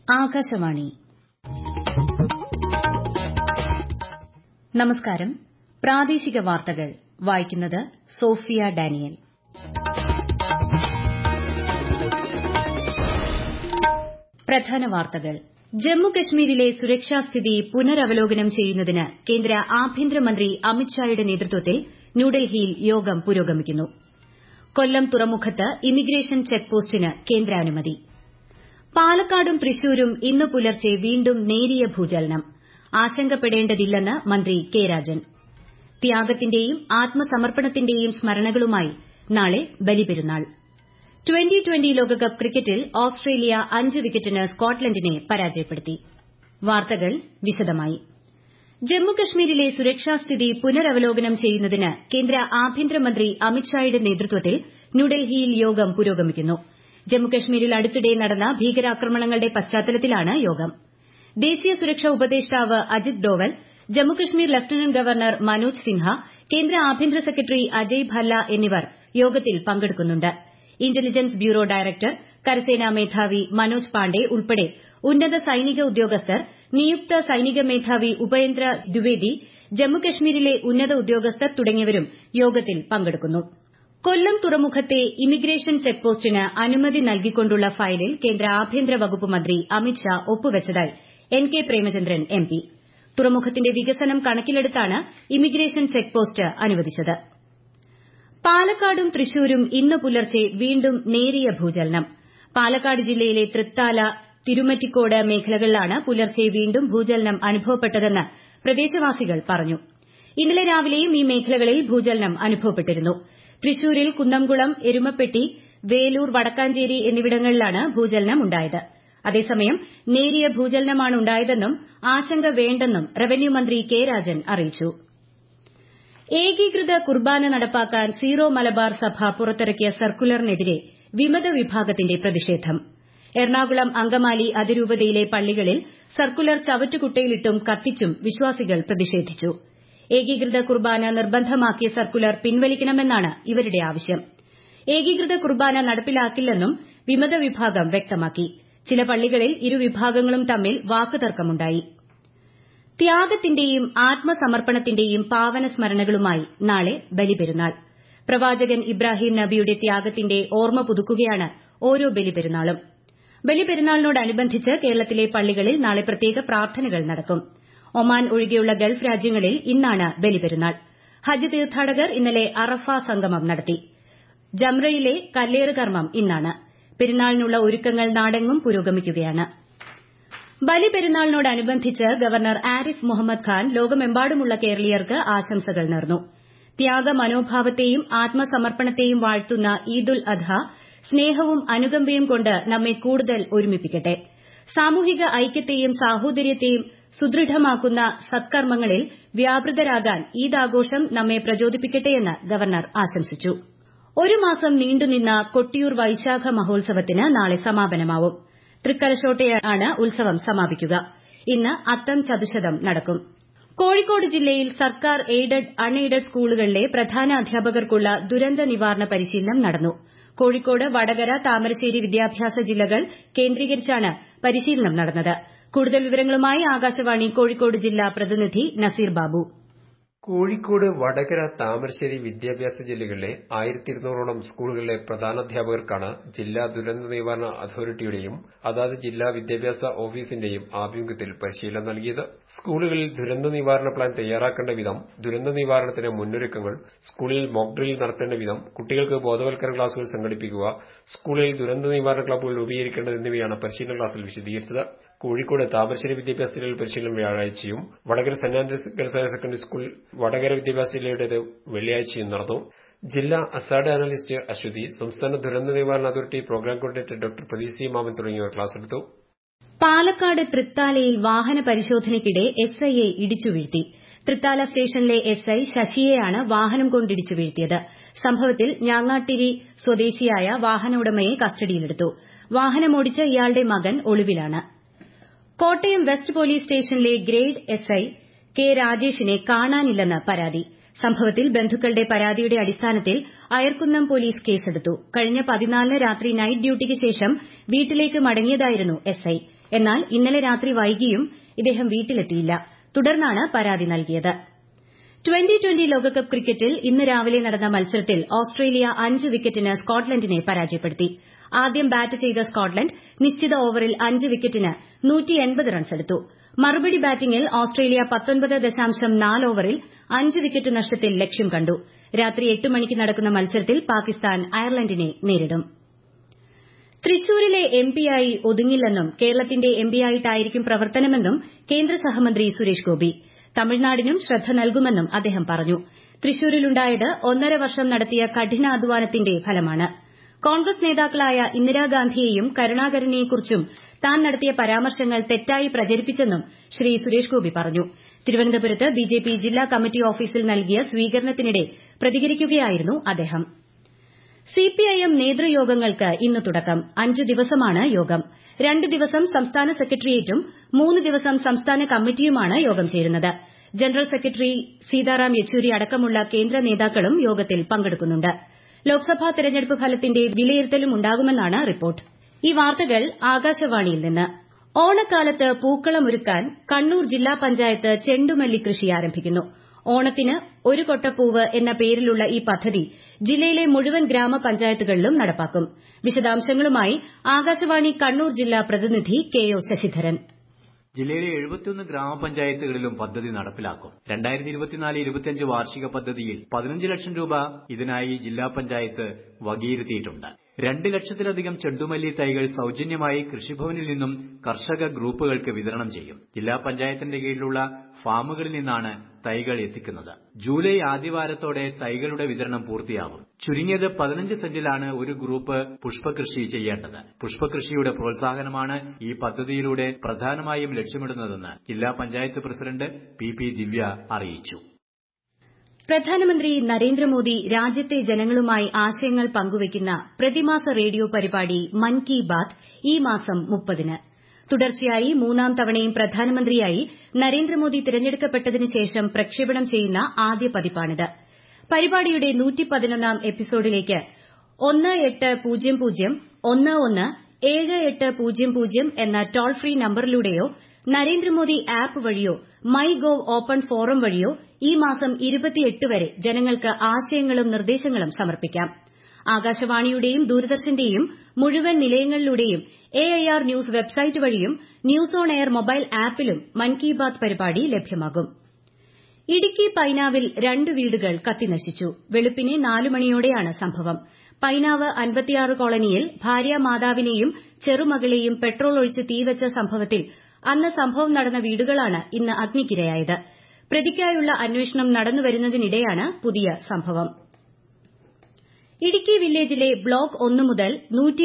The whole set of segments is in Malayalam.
ആകാശവാണി നമസ്കാരം പ്രാദേശിക വാർത്തകൾ വായിക്കുന്നത് സോഫിയ ഡാനിയൽ പ്രധാന വാർത്തകൾ ജമ്മു കശ്മീരിലെ സുരക്ഷാസ്ഥിതി പുനരവലോകനം ചെയ്യുന്നതിന് കേന്ദ്ര ആഭ്യന്തരമന്ത്രി അമിത്ഷായുടെ നേതൃത്വത്തിൽ ന്യൂഡൽഹിയിൽ യോഗം പുരോഗമിക്കുന്നു കൊല്ലം തുറമുഖത്ത് ഇമിഗ്രേഷൻ ചെക്ക് പോസ്റ്റിന് കേന്ദ്രാനുമതി പാലക്കാടും തൃശൂരും ഇന്ന് പുലർച്ചെ വീണ്ടും നേരിയ ഭൂചലനം ആശങ്കപ്പെടേണ്ടതില്ലെന്ന് മന്ത്രി കെ രാജൻ ത്യാഗത്തിന്റെയും ആത്മസമർപ്പണത്തിന്റെയും സ്മരണകളുമായി നാളെ ബലിപെരുന്നാൾ ട്വന്റി ട്വന്റി ലോകകപ്പ് ക്രിക്കറ്റിൽ ഓസ്ട്രേലിയ അഞ്ച് വിക്കറ്റിന് സ്കോട്ട്ലൻഡിനെ പരാജയപ്പെടുത്തി വാർത്തകൾ വിശദമായി ജമ്മുകശ്മീരിലെ സുരക്ഷാസ്ഥിതി പുനരവലോകനം ചെയ്യുന്നതിന് കേന്ദ്ര ആഭ്യന്തരമന്ത്രി അമിത്ഷായുടെ നേതൃത്വത്തിൽ ന്യൂഡൽഹിയിൽ യോഗം പുരോഗമിക്കുന്നു ജമ്മുകശ്മീരിൽ അടുത്തിടെ നടന്ന ഭീകരാക്രമണങ്ങളുടെ പശ്ചാത്തലത്തിലാണ് യോഗം ദേശീയ സുരക്ഷാ ഉപദേഷ്ടാവ് അജിത് ഡോവൽ ജമ്മുകശ്മീർ ലഫ്റ്റനന്റ് ഗവർണർ മനോജ് സിൻഹ കേന്ദ്ര ആഭ്യന്തര സെക്രട്ടറി അജയ് ഭല്ല എന്നിവർ യോഗത്തിൽ പങ്കെടുക്കുന്നുണ്ട് ഇന്റലിജൻസ് ബ്യൂറോ ഡയറക്ടർ കരസേനാ മേധാവി മനോജ് പാണ്ഡെ ഉൾപ്പെടെ ഉന്നത സൈനിക ഉദ്യോഗസ്ഥർ നിയുക്ത സൈനിക മേധാവി ഉപേന്ദ്ര ദ്വിവേദി ജമ്മുകശ്മീരിലെ ഉന്നത ഉദ്യോഗസ്ഥർ തുടങ്ങിയവരും യോഗത്തിൽ പങ്കെടുക്കുന്നു കൊല്ലം തുറമുഖത്തെ ഇമിഗ്രേഷൻ ചെക്ക് പോസ്റ്റിന് അനുമതി നൽകിക്കൊണ്ടുള്ള ഫയലിൽ കേന്ദ്ര ആഭ്യന്തര വകുപ്പ് മന്ത്രി അമിത്ഷാ ഒപ്പുവച്ചതായി N K Premachandran M P തുറമുഖത്തിന്റെ വികസനം കണക്കിലെടുത്താണ് ഇമിഗ്രേഷൻ ചെക്ക് പോസ്റ്റ് അനുവദിച്ചത് പാലക്കാടും തൃശൂരും ഇന്ന് പുലർച്ചെ വീണ്ടും നേരിയ ഭൂചലനം പാലക്കാട് ജില്ലയിലെ തൃത്താല തിരുമറ്റിക്കോട് മേഖലകളിലാണ് പുലർച്ചെ വീണ്ടും ഭൂചലനം അനുഭവപ്പെട്ടതെന്ന് പ്രദേശവാസികൾ പറഞ്ഞു ഇന്നലെ രാവിലെയും ഈ മേഖലകളിൽ ഭൂചലനം അനുഭവപ്പെട്ടിരുന്നു തൃശൂരിൽ കുന്നംകുളം എരുമപ്പെട്ടി വേലൂർ വടക്കാഞ്ചേരി എന്നിവിടങ്ങളിലാണ് ഭൂചലനം ഉണ്ടായത് അതേസമയം നേരിയ ഭൂചലനമാണ് ഉണ്ടായതെന്നും ആശങ്ക വേണ്ടെന്നും റവന്യൂ മന്ത്രി കെ രാജൻ അറിയിച്ചു ഏകീകൃത കുർബാന നടപ്പാക്കാൻ സീറോ മലബാർ സഭ പുറത്തിറക്കിയ സർക്കുലറിനെതിരെ വിമത വിഭാഗത്തിന്റെ പ്രതിഷേധം എറണാകുളം അങ്കമാലി അതിരൂപതയിലെ പള്ളികളിൽ സർക്കുലർ ചവറ്റുകുട്ടയിലിട്ടും കത്തിച്ചും വിശ്വാസികൾ പ്രതിഷേധിച്ചു ഏകീകൃത കുർബാന നിർബന്ധമാക്കിയ സർക്കുലർ പിൻവലിക്കണമെന്നാണ് ഇവരുടെ ആവശ്യം ഏകീകൃത കുർബാന നടപ്പിലാക്കില്ലെന്നും വിമത വിഭാഗം വ്യക്തമാക്കി ചില പള്ളികളിൽ ഇരുവിഭാഗങ്ങളും തമ്മിൽ വാക്കുതർക്കമുണ്ടായി ത്യാഗത്തിന്റെയും ആത്മസമർപ്പണത്തിന്റെയും പാവന സ്മരണകളുമായി നാളെ ബലിപെരുന്നാൾ പ്രവാചകൻ ഇബ്രാഹിം നബിയുടെ ത്യാഗത്തിന്റെ ഓർമ്മ പുതുക്കുകയാണ് ഓരോ ബലിപെരുന്നാളും ബലിപെരുന്നാളിനോടനുബന്ധിച്ച് കേരളത്തിലെ പള്ളികളിൽ നാളെ പ്രത്യേക പ്രാർത്ഥനകൾ നടക്കും ഒമാൻ ഒഴികെയുള്ള ഗൾഫ് രാജ്യങ്ങളിൽ ഇന്നാണ് ബലിപെരുന്നാൾ ഹജ്ജ് തീർത്ഥാടകർ ഇന്നലെ അറഫ സംഗമം നടത്തി ജംറയിലെ കല്ലേറ് കർമ്മം ഇന്നാണ് പെരുന്നാളിനുള്ള ഒരുക്കങ്ങൾ നാടെങ്ങും പുരോഗമിക്കുകയാണ് ബലിപെരുന്നാളിനോടനുബന്ധിച്ച് ഗവർണർ ആരിഫ് മുഹമ്മദ് ഖാൻ ലോകമെമ്പാടുമുള്ള കേരളീയർക്ക് ആശംസകൾ നേർന്നു ത്യാഗ മനോഭാവത്തെയും ആത്മസമർപ്പണത്തെയും വാഴ്ത്തുന്ന ഈദുൽ അദ്ഹ സ്നേഹവും അനുകമ്പയും കൊണ്ട് നമ്മെ കൂടുതൽ ഒരുമിപ്പിക്കട്ടെ സാമൂഹിക ഐക്യത്തെയും സാഹോദര്യത്തെയും സുദൃഢമാക്കുന്ന സത്കർമ്മങ്ങളിൽ വ്യാപൃതരാകാൻ ഈദ് ആഘോഷം നമ്മെ പ്രചോദിപ്പിക്കട്ടെയെന്ന് ഗവർണർ ആശംസിച്ചു ഒരു മാസം നീണ്ടുനിന്ന കൊട്ടിയൂർ വൈശാഖ മഹോത്സവത്തിന് നാളെ സമാപനമാവും തൃക്കലശോട്ടെയാണ് ഉത്സവം സമാപിക്കുക ഇന്ന് അത്തം ചതുശതം നടക്കും കോഴിക്കോട് ജില്ലയിൽ സർക്കാർ എയ്ഡഡ് അൺ എയ്ഡഡ് സ്കൂളുകളിലെ പ്രധാന അധ്യാപകർക്കുള്ള ദുരന്ത നിവാരണ പരിശീലനം നടന്നു കോഴിക്കോട് വടകര താമരശ്ശേരി വിദ്യാഭ്യാസ ജില്ലകൾ കേന്ദ്രീകരിച്ചാണ് പരിശീലനം നടന്നത് കൂടുതൽ വിവരങ്ങളുമായി ആകാശവാണി കോഴിക്കോട് ജില്ലാ പ്രതിനിധി നസീർ ബാബു കോഴിക്കോട് വടകര താമരശ്ശേരി വിദ്യാഭ്യാസ ജില്ലകളിലെ ആയിരത്തി ഇരുന്നൂറോളം സ്കൂളുകളിലെ പ്രധാനാധ്യാപകർക്കാണ് ജില്ലാ ദുരന്ത നിവാരണ അതോറിറ്റിയുടെയും അതാത് ജില്ലാ വിദ്യാഭ്യാസ ഓഫീസിന്റെയും ആഭിമുഖ്യത്തിൽ പരിശീലനം നൽകിയത് സ്കൂളുകളിൽ ദുരന്ത നിവാരണ പ്ലാൻ തയ്യാറാക്കേണ്ട വിധം ദുരന്ത നിവാരണത്തിന് മുന്നൊരുക്കങ്ങൾ സ്കൂളിൽ മോക്ക് ഡ്രിൽ നടത്തേണ്ട വിധം കുട്ടികൾക്ക് ബോധവൽക്കരണ ക്ലാസുകൾ സംഘടിപ്പിക്കുക സ്കൂളിൽ ദുരന്ത നിവാരണ ക്ലബ്ബുകൾ രൂപീകരിക്കേണ്ടത് എന്നിവയാണ് പരിശീലന ക്ലാസ്സിൽ വിശദീകരിച്ചത് കോഴിക്കോട് താമരശ്ശേരി വിദ്യാഭ്യാസ ജില്ലയിൽ പരിശീലനം വ്യാഴാഴ്ചയും Vadakara saint Andrews girls higher secondary school Vadakara വിദ്യാഭ്യാസ ജില്ലയുടേത് വെള്ളിയാഴ്ചയും നടന്നു ജില്ലാ അസാഡ് അനലിസ്റ്റ് അശ്വതി സംസ്ഥാന ദുരന്ത നിവാരണ authority programme coordinator doctor Pradeep C Mammen തുടങ്ങിയവർ ക്ലാസ് എടുത്തു പാലക്കാട് തൃത്താലയിൽ വാഹന പരിശോധനയ്ക്കിടെ എസ്ഐയെ ഇടിച്ചു വീഴ്ത്തി തൃത്താല സ്റ്റേഷനിലെ എസ്ഐ ശശിയെയാണ് വാഹനം കൊണ്ടിടിച്ചു വീഴ്ത്തിയത് സംഭവത്തിൽ ഞാങ്ങാട്ടിരി സ്വദേശിയായ വാഹന ഉടമയെ കസ്റ്റഡിയിലെടുത്തു വാഹനമോടിച്ച ഇയാളുടെ മകൻ ഒളിവിലാണ് കോട്ടയം വെസ്റ്റ് പോലീസ് സ്റ്റേഷനിലെ ഗ്രേഡ് എസ്ഐ കെ രാജേഷിനെ കാണാനില്ലെന്ന് പരാതി സംഭവത്തിൽ ബന്ധുക്കളുടെ പരാതിയുടെ അടിസ്ഥാനത്തിൽ അയർക്കുന്നം പോലീസ് കേസെടുത്തു കഴിഞ്ഞ പതിനാലിന് രാത്രി നൈറ്റ് ഡ്യൂട്ടിക്ക് ശേഷം വീട്ടിലേക്ക് മടങ്ങിയതായിരുന്നു എസ്ഐ എന്നാൽ ഇന്നലെ രാത്രി വൈകിയും ഇദ്ദേഹം വീട്ടിലെത്തിയില്ല തുടർന്നാണ് പരാതി നൽകിയത് ട്വന്റി ട്വന്റി ലോകകപ്പ് ക്രിക്കറ്റിൽ ഇന്ന് രാവിലെ നടന്ന മത്സരത്തിൽ ഓസ്ട്രേലിയ അഞ്ച് വിക്കറ്റിന് സ്കോട്ട്ലൻഡിനെ പരാജയപ്പെടുത്തി ആദ്യം ബാറ്റ് ചെയ്ത സ്കോട്ട്ലൻഡ് നിശ്ചിത ഓവറിൽ അഞ്ച് വിക്കറ്റിന് റൺസെടുത്തു മറുപടി ബാറ്റിംഗിൽ ഓസ്ട്രേലിയ ഓവറിൽ അഞ്ച് വിക്കറ്റ് നഷ്ടത്തിൽ ലക്ഷ്യം കണ്ടു രാത്രി എട്ട് മണിക്ക് നടക്കുന്ന മത്സരത്തിൽ പാകിസ്ഥാൻ അയർലൻഡിനെ നേരിടും തൃശൂരിലെ എംപിയായി ഒതുങ്ങില്ലെന്നും കേരളത്തിന്റെ എംപിയായിട്ടായിരിക്കും പ്രവർത്തനമെന്നും കേന്ദ്ര സഹമന്ത്രി സുരേഷ് ഗോപി തമിഴ്നാടിനും ശ്രദ്ധ നൽകുമെന്നും അദ്ദേഹം പറഞ്ഞു തൃശൂരിലുണ്ടായത് ഒന്നര വർഷം നടത്തിയ കഠിനാധ്വാനത്തിന്റെ ഫലമാണ് കോൺഗ്രസ് നേതാക്കളായ ഇന്ദിരാഗാന്ധിയെയും കരുണാകരനെക്കുറിച്ചും താൻ നടത്തിയ പരാമർശങ്ങൾ തെറ്റായി പ്രചരിപ്പിച്ചെന്നും ശ്രീ സുരേഷ് ഗോപി പറഞ്ഞു തിരുവനന്തപുരത്ത് ബിജെപി ജില്ലാ കമ്മിറ്റി ഓഫീസിൽ നൽകിയ സ്വീകരണത്തിനിടെ പ്രതികരിക്കുകയായിരുന്നു അദ്ദേഹം സിപിഐഎം നേതൃയോഗങ്ങൾക്ക് ഇന്ന് തുടക്കം അഞ്ച് ദിവസമാണ് യോഗം രണ്ട് ദിവസം സംസ്ഥാന സെക്രട്ടേറിയറ്റും മൂന്ന് ദിവസം സംസ്ഥാന കമ്മിറ്റിയുമാണ് യോഗം ചേരുന്നത് ജനറൽ സെക്രട്ടറി സീതാറാം യെച്ചൂരി അടക്കമുള്ള കേന്ദ്ര നേതാക്കളും യോഗത്തിൽ പങ്കെടുക്കുന്നുണ്ട് ലോക്സഭാ തെരഞ്ഞെടുപ്പ് ഫലത്തിന്റെ വിലയിരുത്തലും ഉണ്ടാകുമെന്നാണ് റിപ്പോർട്ട് ഈ വാർത്തകൾ ആകാശവാണിയിൽ നിന്ന് ഓണക്കാലത്ത് പൂക്കളമൊരുക്കാൻ കണ്ണൂർ ജില്ലാ പഞ്ചായത്ത് ചെണ്ടുമല്ലി കൃഷി ആരംഭിക്കുന്നു ഓണത്തിന് ഒരു കൊട്ടപ്പൂവ് എന്ന പേരിലുള്ള ഈ പദ്ധതി ജില്ലയിലെ മുഴുവൻ ഗ്രാമപഞ്ചായത്തുകളിലും നടപ്പാക്കും വിശദാംശങ്ങളുമായി ആകാശവാണി കണ്ണൂർ ജില്ലാ പ്രതിനിധി കെ ഒ ശശിധരൻ ജില്ലയിലെ എഴുപത്തിയൊന്ന് ഗ്രാമപഞ്ചായത്തുകളിലും പദ്ധതി നടപ്പിലാക്കും രണ്ടായിരത്തി ഇരുപത്തിനാല് ഇരുപത്തിയഞ്ച് വാർഷിക പദ്ധതിയിൽ പതിനഞ്ച് ലക്ഷം രൂപ ഇതിനായി ജില്ലാ പഞ്ചായത്ത് വകയിരുത്തിയിട്ടുണ്ട് രണ്ട് ലക്ഷത്തിലധികം ചെണ്ടുമല്ലി തൈകൾ സൌജന്യമായി കൃഷിഭവനിൽ നിന്നും കർഷക ഗ്രൂപ്പുകൾക്ക് വിതരണം ചെയ്യും ജില്ലാ പഞ്ചായത്തിന്റെ കീഴിലുള്ള ഫാമുകളിൽ നിന്നാണ് തൈകൾ എത്തിക്കുന്നത് ജൂലൈ ആദ്യവാരത്തോടെ തൈകളുടെ വിതരണം പൂർത്തിയാവും ചുരുങ്ങിയത് പതിനഞ്ച് സെന്റിലാണ് ഒരു ഗ്രൂപ്പ് പുഷ്പകൃഷി ചെയ്യേണ്ടത് പുഷ്പകൃഷിയുടെ പ്രോത്സാഹനമാണ് ഈ പദ്ധതിയിലൂടെ പ്രധാനമായും ലക്ഷ്യമിടുന്നതെന്ന് ജില്ലാ panchayat president P P Divya അറിയിച്ചു പ്രധാനമന്ത്രി നരേന്ദ്രമോദി രാജ്യത്തെ ജനങ്ങളുമായി ആശയങ്ങൾ പങ്കുവയ്ക്കുന്ന പ്രതിമാസ റേഡിയോ പരിപാടി മൻ കി ബാത് ഈ മാസം മുപ്പതിന് തുടർച്ചയായി മൂന്നാം തവണയും പ്രധാനമന്ത്രിയായി നരേന്ദ്രമോദി തിരഞ്ഞെടുക്കപ്പെട്ടതിനു ശേഷം പ്രക്ഷേപണം ചെയ്യുന്ന ആദ്യ പതിപ്പാണിത് പരിപാടിയുടെ നൂറ്റിപ്പതിനൊന്നാം എപ്പിസോഡിലേക്ക് ഒന്ന് എട്ട് പൂജ്യം പൂജ്യം ഒന്ന് ഒന്ന് ഏഴ് എട്ട് പൂജ്യം പൂജ്യം എന്ന ടോൾ ഫ്രീ നമ്പറിലൂടെയോ നരേന്ദ്രമോദി ആപ്പ് വഴിയോ മൈ ഗോവ് ഓപ്പൺ ഫോറം വഴിയോ ഈ മാസം വരെ ജനങ്ങൾക്ക് ആശയങ്ങളും നിർദ്ദേശങ്ങളും സമർപ്പിക്കാം ആകാശവാണിയുടെയും ദൂരദർശന്റെയും മുഴുവൻ നിലയങ്ങളിലൂടെയും എഐആർ ന്യൂസ് വെബ്സൈറ്റ് വഴിയും ന്യൂസ് ഓൺ എയർ മൊബൈൽ ആപ്പിലും മൻ കി ബാത് പരിപാടി ലഭ്യമാകും ഇടുക്കി പൈനാവിൽ രണ്ട് വീടുകൾ കത്തിനശിച്ചു വെളുപ്പിനെ നാല് മണിയോടെയാണ് സംഭവം പൈനാവ് അൻപത്തിയാറ് കോളനിയിൽ ഭാര്യ മാതാവിനെയും ചെറുമകളെയും പെട്രോൾ ഒഴിച്ച് തീവച്ച സംഭവത്തിൽ അന്ന് സംഭവം നടന്ന വീടുകളാണ് ഇന്ന് അഗ്നിക്കിരയായത് പ്രതിക്കായുള്ള അന്വേഷണം നടന്നുവരുന്നതിനിടെയാണ് പുതിയ സംഭവം ഇടുക്കി വില്ലേജിലെ ബ്ലോക്ക് ഒന്ന് മുതൽ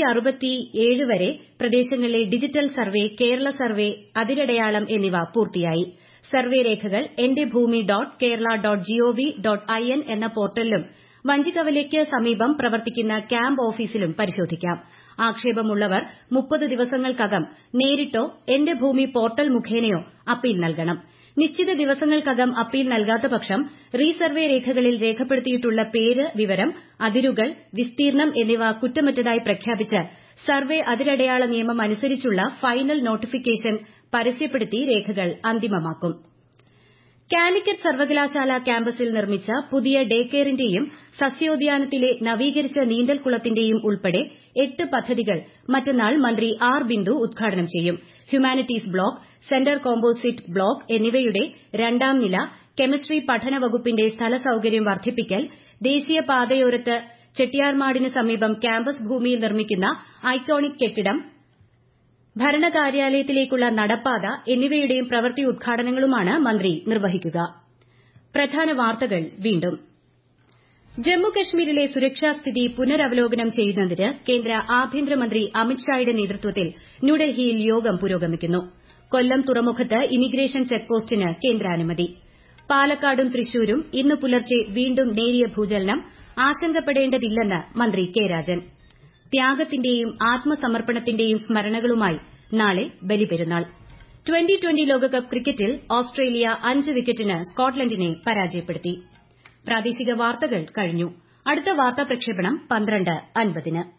വരെ പ്രദേശങ്ങളിലെ ഡിജിറ്റൽ സർവേ കേരള സർവേ അതിരടയാളം എന്നിവ പൂർത്തിയായി സർവേ രേഖകൾ Ente Bhoomi dot Kerala dot G O V dot I N എന്ന പോർട്ടലിലും വഞ്ചികവലയ്ക്ക് സമീപം പ്രവർത്തിക്കുന്ന ക്യാമ്പ് ഓഫീസിലും പരിശോധിക്കാം ആക്ഷേപമുള്ളവർ മുപ്പത് ദിവസങ്ങൾക്കകം നേരിട്ടോ എന്റെ ഭൂമി പോർട്ടൽ മുഖേനയോ അപ്പീൽ നൽകണം നിശ്ചിത ദിവസങ്ങൾക്കകം അപ്പീൽ നൽകാത്ത പക്ഷം റീസർവേ രേഖകളിൽ രേഖപ്പെടുത്തിയിട്ടുള്ള പേര് വിവരം അതിരുകൾ വിസ്തീർണ്ണം എന്നിവ കുറ്റമറ്റതായി പ്രഖ്യാപിച്ച് സർവേ അതിരടയാള നിയമം അനുസരിച്ചുള്ള ഫൈനൽ നോട്ടിഫിക്കേഷൻ പരസ്യപ്പെടുത്തി രേഖകൾ അന്തിമമാക്കും കാലിക്കറ്റ് സർവകലാശാല ക്യാമ്പസിൽ നിർമ്മിച്ച പുതിയ ഡേ കെയറിന്റെയും സസ്യോദ്യാനത്തിലെ നവീകരിച്ച നീന്തൽക്കുളത്തിന്റെയും ഉൾപ്പെടെ എട്ട് പദ്ധതികൾ മറ്റന്നാൾ മന്ത്രി ആർ ബിന്ദു ഉദ്ഘാടനം ചെയ്യും humanities block centre composite block എന്നിവയുടെ രണ്ടാം നില കെമിസ്ട്രി പഠന വകുപ്പിന്റെ സ്ഥല സൌകര്യം വർദ്ധിപ്പിക്കൽ ദേശീയപാതയോരത്ത് ചെട്ടിയാർമാടിന് സമീപം ക്യാമ്പസ് ഭൂമിയിൽ നിർമ്മിക്കുന്ന ഐക്കോണിക് കെട്ടിടം ഭരണകാര്യാലയത്തിലേക്കുള്ള നടപ്പാത എന്നിവയുടെയും പ്രവൃത്തി ഉദ്ഘാടനങ്ങളുമാണ് മന്ത്രി നിർവഹിക്കുക പ്രധാന വാർത്തകൾ വീണ്ടും ജമ്മുകശ്മീരിലെ സുരക്ഷാസ്ഥിതി പുനരവലോകനം ചെയ്യുന്നതിന് കേന്ദ്ര ആഭ്യന്തരമന്ത്രി അമിത്ഷായുടെ നേതൃത്വത്തിൽ ന്യൂഡൽഹിയിൽ യോഗം പുരോഗമിക്കുന്നു കൊല്ലം തുറമുഖത്ത് ഇമിഗ്രേഷൻ ചെക്ക് പോസ്റ്റിന് കേന്ദ്രാനുമതി പാലക്കാടും തൃശൂരും ഇന്ന് പുലർച്ചെ വീണ്ടും നേരിയ ഭൂചലനം ആശങ്കപ്പെടേണ്ടതില്ലെന്ന് മന്ത്രി കെ രാജൻ ത്യാഗത്തിന്റെയും ആത്മസമർപ്പണത്തിന്റെയും സ്മരണകളുമായി നാളെ ബലിപെരുന്നാൾ ട്വന്റി ട്വന്റി ലോകകപ്പ് ക്രിക്കറ്റിൽ ഓസ്ട്രേലിയ അഞ്ച് വിക്കറ്റിന് സ്കോട്ട്ലൻഡിനെ പരാജയപ്പെടുത്തി പ്രാദേശിക വാർത്തകൾ കഴിഞ്ഞു അടുത്ത വാർത്താ പ്രക്ഷേപണം പന്ത്രണ്ട് അൻപതിന്